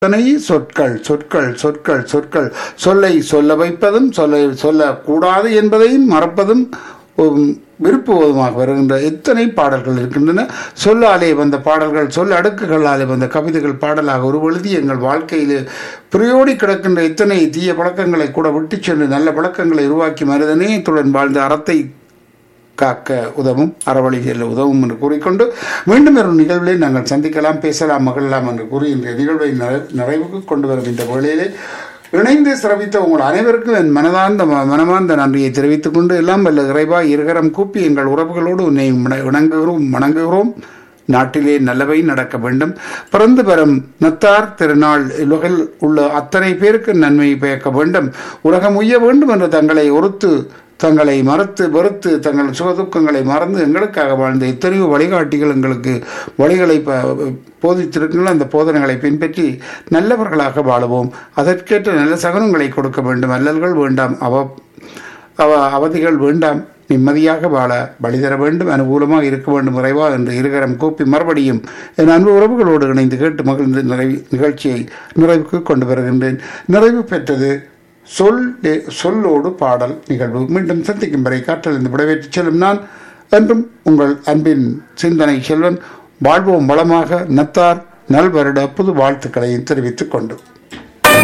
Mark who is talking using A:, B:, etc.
A: எத்தனை சொற்கள் சொற்கள் சொற்கள் சொற்கள் சொல்லை சொல்ல வைப்பதும் சொல்ல சொல்லக்கூடாது என்பதையும் மறப்பதும் உம், விருப்புவதுமாக வருகின்ற எத்தனை பாடல்கள் இருக்கின்றன சொல்லாலே வந்த பாடல்கள் சொல் அடுக்குகளாலே வந்த கவிதைகள் பாடலாக உருவெழுதி எங்கள் வாழ்க்கையில் புரியோடி கிடக்கின்ற எத்தனை தீய பழக்கங்களை கூட விட்டுச் சென்று நல்ல பழக்கங்களை உருவாக்கி மனிதநேயத்துடன் வாழ்ந்த அறத்தை காக்க உதவும் அறவழி செல்ல உதவும் என்று கூறிக்கொண்டு மீண்டும் ஒரு நிகழ்விலே நாங்கள் சந்திக்கலாம் பேசலாம் மகிழலாம் என்று கூறி இன்றைய நிகழ்வை நிறை- நிறைவுக்கு கொண்டு வரும் இந்த வேளையிலே இணைந்து சிரவித்த உங்கள் அனைவருக்கும் என் மனதார்ந்த ம- மனமார்ந்த நன்றியை தெரிவித்துக் கொண்டு எல்லாம் வல்ல இறைவா இருகரம் கூப்பி எங்கள் உறவுகளோடு உன்னை இண- இணங்குகிறோம் வணங்குகிறோம் நாட்டிலே நல்லவை நடக்க வேண்டும் பிறந்து பெறும் நத்தார் திருநாள் உலகில் உள்ள அத்தனை பேருக்கு நன்மை பயக்க வேண்டும் உலகம் உய்ய வேண்டும் என்று தங்களை ஒருத்து தங்களை மறுத்து வெறுத்து தங்கள் சுகதுக்கங்களை மறந்து எங்களுக்காக வாழ்ந்த எத்தனையோ வழிகாட்டிகள் எங்களுக்கு வழிகளை ப- போதித்திருக்கின்ற அந்த போதனைகளை பின்பற்றி நல்லவர்களாக வாழுவோம் அதற்கேற்ற நல்ல சகனங்களை கொடுக்க வேண்டும் அல்லல்கள் வேண்டாம் அவ அவ அவதிகள் வேண்டாம் நிம்மதியாக வாழ வழி தர வேண்டும் அனுகூலமாக இருக்க வேண்டும் இறைவா என்று இருகரம் கூப்பி மறுபடியும் என் அன்பு உறவுகளோடு இணைந்து கேட்டு மகிழ்ந்து நிறைவு நிகழ்ச்சியை நிறைவுக்கு கொண்டு வருகின்றேன் நிறைவு பெற்றது சொல் சொல்லோடு பாடல் நிகழ்வு மீண்டும் சந்திக்கும் வரை காற்றலிருந்து விடைபெற்றுச் செல்லும் நான் என்றும் உங்கள் அன்பின் சிந்தனை செல்வன் வாழ்வோம் வளமாக நத்தார் நல்வருட புது வாழ்த்துக்களையும் தெரிவித்துக் கொண்டு